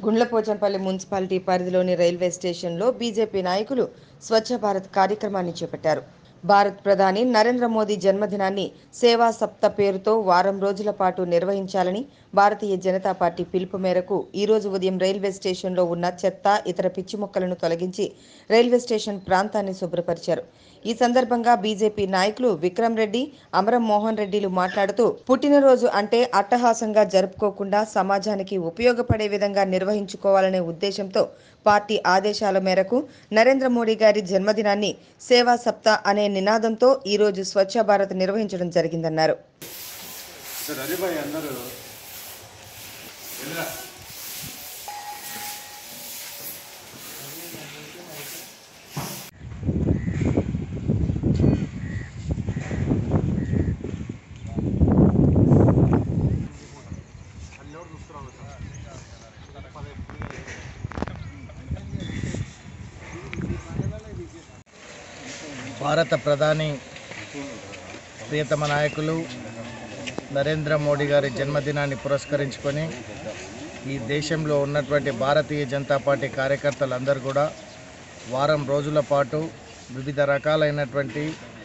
Gundlapochampally municipality పరిధిలోని railway స్టేషన్లో BJP నాయకులు స్వచ్ఛ భారత్ కార్యక్రమాన్ని చేపట్టారు భారత్ ప్రధాని నరేంద్ర మోదీ జన్మదినాన్ని సేవా సప్త పేరుతో వారం రోజుల పాటు నిర్వహించాలని భారతీయ జనతా పార్టీ పిలుపు మేరకు ఈ రోజు ఉదయం రైల్వే స్టేషన్లో ఉన్న చెత్త ఇతర పిచ్చి మొక్కలను తొలగించి రైల్వే స్టేషన్ ప్రాంతాన్ని శుభ్రపరిచారు ఈ సందర్భంగా బీజేపీ నాయకులు విక్రమ్ రెడ్డి అమరం మోహన్ రెడ్డిలు మాట్లాడుతూ పుట్టినరోజు అంటే అట్టహాసంగా జరుపుకోకుండా సమాజానికి ఉపయోగపడే విధంగా నిర్వహించుకోవాలనే ఉద్దేశంతో పార్టీ ఆదేశాల మేరకు నరేంద్ర మోడీ గారి జన్మదినాన్ని సేవా సప్తా అనే నినాదంతో ఈ రోజు స్వచ్ఛ భారత్ నిర్వహించడం జరిగిందన్నారు సార్ అదే భాయ్ అందరూ వెళ్ళరా భారత ప్రధాని ప్రియతమ నాయకులు నరేంద్ర మోడీ గారి జన్మదినాన్ని పురస్కరించుకొని ఈ దేశంలో ఉన్నటువంటి భారతీయ జనతా పార్టీ కార్యకర్తలందరూ కూడా వారం రోజుల పాటు వివిధ రకాలైనటువంటి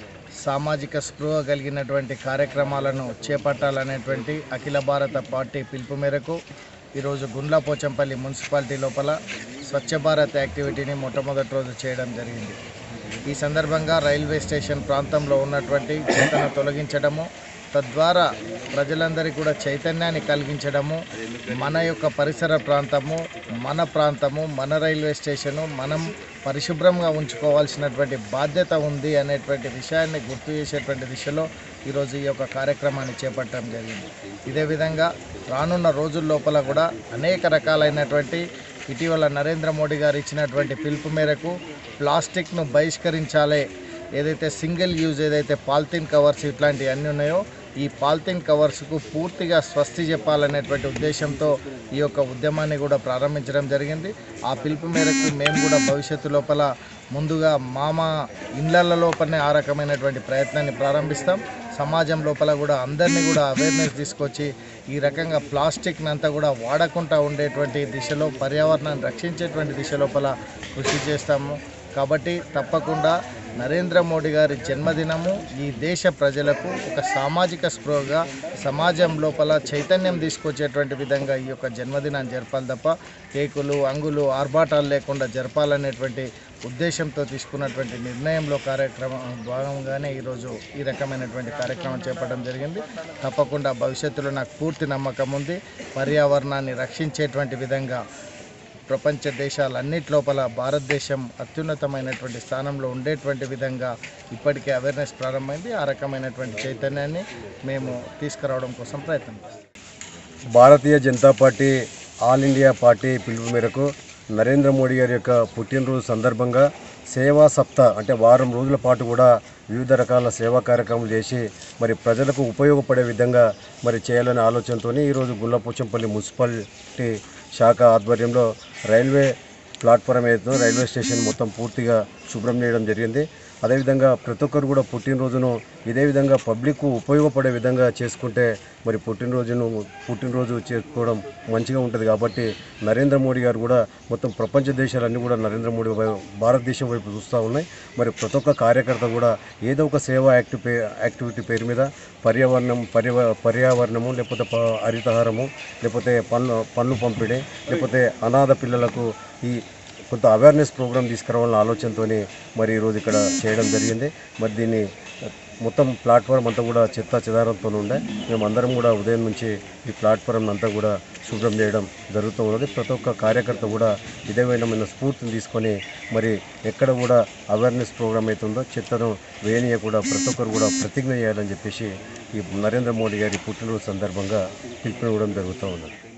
సామాజిక స్పృహ కలిగినటువంటి కార్యక్రమాలను చేపట్టాలనేటువంటి అఖిల భారత పార్టీ పిలుపు మేరకు ఈరోజు గుండ్లపోచంపల్లి మున్సిపాలిటీ లోపల స్వచ్ఛ భారత్ యాక్టివిటీని మొట్టమొదటి రోజు చేయడం జరిగింది ఈ సందర్భంగా రైల్వే స్టేషన్ ప్రాంతంలో ఉన్నటువంటి చెత్తను తొలగించడము తద్వారా ప్రజలందరికీ కూడా చైతన్యాన్ని కలిగించడము మన యొక్క పరిసర ప్రాంతము మన ప్రాంతము మన రైల్వే స్టేషను మనం పరిశుభ్రంగా ఉంచుకోవాల్సినటువంటి బాధ్యత ఉంది అనేటువంటి విషయాన్ని గుర్తు చేసేటువంటి దిశలో ఈరోజు ఈ యొక్క కార్యక్రమాన్ని చేపట్టడం జరిగింది ఇదే విధంగా రానున్న రోజుల లోపల కూడా అనేక రకాలైనటువంటి ఇటీవల నరేంద్ర మోడీ గారు ఇచ్చినటువంటి పిలుపు మేరకు ప్లాస్టిక్ను బహిష్కరించాలి ఏదైతే సింగిల్ యూజ్ ఏదైతే పాలిథిన్ కవర్స్ ఇట్లాంటివి అన్నీ ఉన్నాయో ఈ పాలిథిన్ కవర్స్కు పూర్తిగా స్వస్తి చెప్పాలనేటువంటి ఉద్దేశంతో ఈ యొక్క ఉద్యమాన్ని కూడా ప్రారంభించడం జరిగింది ఆ పిలుపు మేరకు మేము కూడా భవిష్యత్తు లోపల ముందుగా మామ ఇండ్ల లోపలనే ఆ రకమైనటువంటి ప్రయత్నాన్ని ప్రారంభిస్తాం సమాజం లోపల కూడా అందరినీ కూడా అవేర్నెస్ తీసుకొచ్చి ఈ రకంగా ప్లాస్టిక్ని అంతా కూడా వాడకుండా ఉండేటువంటి దిశలో పర్యావరణాన్ని రక్షించేటువంటి దిశ లోపల కృషి చేస్తాము కాబట్టి తప్పకుండా నరేంద్ర మోడీ గారి జన్మదినము ఈ దేశ ప్రజలకు ఒక సామాజిక స్పృహగా సమాజం లోపల చైతన్యం తీసుకొచ్చేటువంటి విధంగా ఈ యొక్క జన్మదినాన్ని జరపాలి తప్ప కేకులు అంగులు ఆర్భాటాలు లేకుండా జరపాలనేటువంటి ఉద్దేశంతో తీసుకున్నటువంటి నిర్ణయంలో కార్యక్రమం భాగంగానే ఈరోజు ఈ రకమైనటువంటి కార్యక్రమం చేపట్టడం జరిగింది తప్పకుండా భవిష్యత్తులో నాకు పూర్తి నమ్మకం ఉంది పర్యావరణాన్ని రక్షించేటువంటి విధంగా ప్రపంచ దేశాలన్నిటి లోపల భారతదేశం అత్యున్నతమైనటువంటి స్థానంలో ఉండేటువంటి విధంగా ఇప్పటికే అవేర్నెస్ ప్రారంభమైంది ఆ రకమైనటువంటి చైతన్యాన్ని మేము తీసుకురావడం కోసం ప్రయత్నం చేస్తాం Bharatiya Janata party all India party పిలుపు మేరకు నరేంద్ర మోడీ గారి యొక్క పుట్టినరోజు సందర్భంగా సేవా సప్త అంటే వారం రోజుల పాటు కూడా వివిధ రకాల సేవా కార్యక్రమాలు చేసి మరి ప్రజలకు ఉపయోగపడే విధంగా మరి చేయాలనే ఆలోచనతో ఈరోజు గుల్లపోచంపల్లి మున్సిపాలిటీ శాఖ ఆధ్వర్యంలో రైల్వే ప్లాట్ఫారం ఏదైతుందో రైల్వే స్టేషన్ మొత్తం పూర్తిగా శుభ్రం చేయడం జరిగింది అదేవిధంగా ప్రతి ఒక్కరు కూడా పుట్టినరోజును ఇదే విధంగా పబ్లిక్కు ఉపయోగపడే విధంగా చేసుకుంటే మరి పుట్టినరోజును పుట్టినరోజు చేసుకోవడం మంచిగా ఉంటుంది కాబట్టి నరేంద్ర మోడీ గారు కూడా మొత్తం ప్రపంచ దేశాలన్నీ కూడా నరేంద్ర మోడీ వైపు భారతదేశం వైపు చూస్తూ ఉన్నాయి మరి ప్రతి ఒక్క కార్యకర్త కూడా ఏదో ఒక సేవా యాక్టి పే యాక్టివిటీ పేరు మీద పర్యావరణం పర్యావ పర్యావరణము లేకపోతే ప హరితహారము లేకపోతే పనులు పనులు పంపిణీ లేకపోతే అనాథ పిల్లలకు ఈ కొంత అవేర్నెస్ ప్రోగ్రామ్ తీసుకురావాలన్న ఆలోచనతో మరి ఈరోజు ఇక్కడ చేయడం జరిగింది మరి దీన్ని మొత్తం ప్లాట్ఫామ్ అంతా కూడా చెత్త చెదారంతో ఉండే మేమందరం కూడా ఉదయం నుంచి ఈ ప్లాట్ఫామ్ అంతా కూడా శుభ్రం చేయడం జరుగుతూ ఉన్నది ప్రతి ఒక్క కార్యకర్త కూడా ఇదే విధమైన స్ఫూర్తిని తీసుకొని మరి ఎక్కడ కూడా అవేర్నెస్ ప్రోగ్రామ్ అవుతుందో చెత్తను వేయనీయ కూడా ప్రతి ఒక్కరు కూడా ప్రతిజ్ఞ చేయాలని చెప్పేసి ఈ నరేంద్ర మోడీ గారి పుట్టినరోజు సందర్భంగా పిలుపునివ్వడం జరుగుతూ ఉన్నది